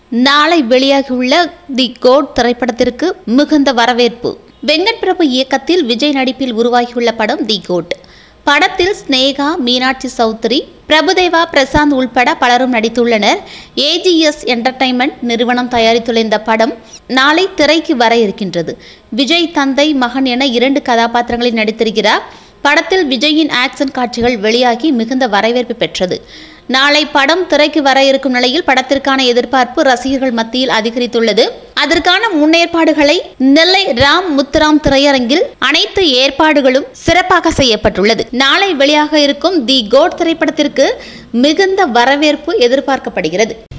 நாளை வெளியாகியுள்ள தி கோட் திரைப்படத்திற்கு மிகுந்த வரவேற்பு வெங்கட் பிரபு இயக்கத்தில் விஜய் நடிப்பில் உருவாகியுள்ள படம் தி கோட் படத்தில் ஸ்னேகா மீனாட்சி சௌத்ரி பிரபுதேவா பிரசாந்த் உள்பட பலரும் நடித்துள்ளனர் ஏஜிஎஸ் என்டர்டைன்மெண்ட் நிறுவனம் தயாரித்துள்ள இந்த படம் நாளை திரைக்கு வர இருக்கின்றது விஜய் தந்தை மகன் என இரண்டு கதாபாத்திரங்களில் நடித்திருக்கிறார் படத்தில் விஜயின் ஆக்ஷன் காட்சிகள் வெளியாகி மிகுந்த வரவேற்பு பெற்றது நாளை படம் திரைக்கு வர இருக்கும் நிலையில் படத்திற்கான எதிர்பார்ப்பு ரசிகர்கள் மத்தியில் அதிகரித்துள்ளது அதற்கான முன்னேற்பாடுகளை நெல்லை ராம் முத்துராம் திரையரங்கில் அனைத்து ஏற்பாடுகளும் சிறப்பாக செய்யப்பட்டுள்ளது நாளை வெளியாக இருக்கும் தி கோட் திரைப்படத்திற்கு மிகுந்த வரவேற்பு எதிர்பார்க்கப்படுகிறது